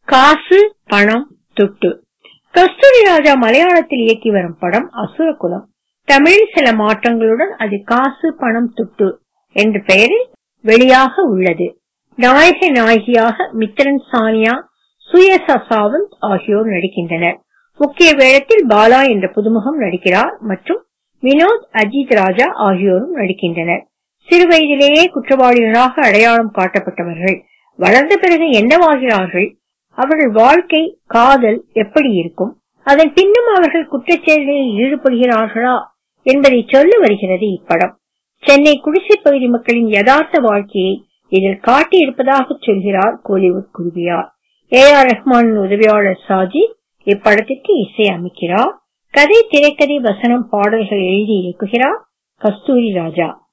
காசு பணம் துட்டு கஸ்தூரி ராஜா மலையாளத்தில் இயக்கி வரும் படம் அசுரகுலம் தமிழில் சில மாற்றங்களுடன் அது காசு பணம் துட்டு என்ற பெயரில் வெளியாக உள்ளது நாயக நாயகியாக மித்ரன் சானியா சுயசா சாவந்த் ஆகியோர் நடிக்கின்றனர் முக்கிய வேடத்தில் பாலா என்ற புதுமுகம் நடிக்கிறார் மற்றும் வினோத் அஜித் ராஜா ஆகியோரும் நடிக்கின்றனர் சிறுவயதிலேயே குற்றவாளிகளாக அடையாளம் காட்டப்பட்டவர்கள் வளர்ந்த பிறகு என்னவாகிறார்கள் அவர்கள் வாழ்க்கை காதல் எப்படி இருக்கும் அதன் பின்னும் அவர்கள் குற்றச்செயல்களில் ஈடுபடுகிறார்களா என்பதை சொல்ல வருகிறது இப்படம் சென்னை குடிசை பகுதி மக்களின் யதார்த்த வாழ்க்கையை இதில் காட்டியிருப்பதாக சொல்கிறார் கோலிவுட் குருவியார் ஏ ஆர் ரஹ்மானின் உதவியாளர் சாஜி இப்படத்திற்கு இசை அமைக்கிறார் கதை திரைக்கதை வசனம் பாடல்கள் எழுதி இயக்குகிறார் கஸ்தூரி ராஜா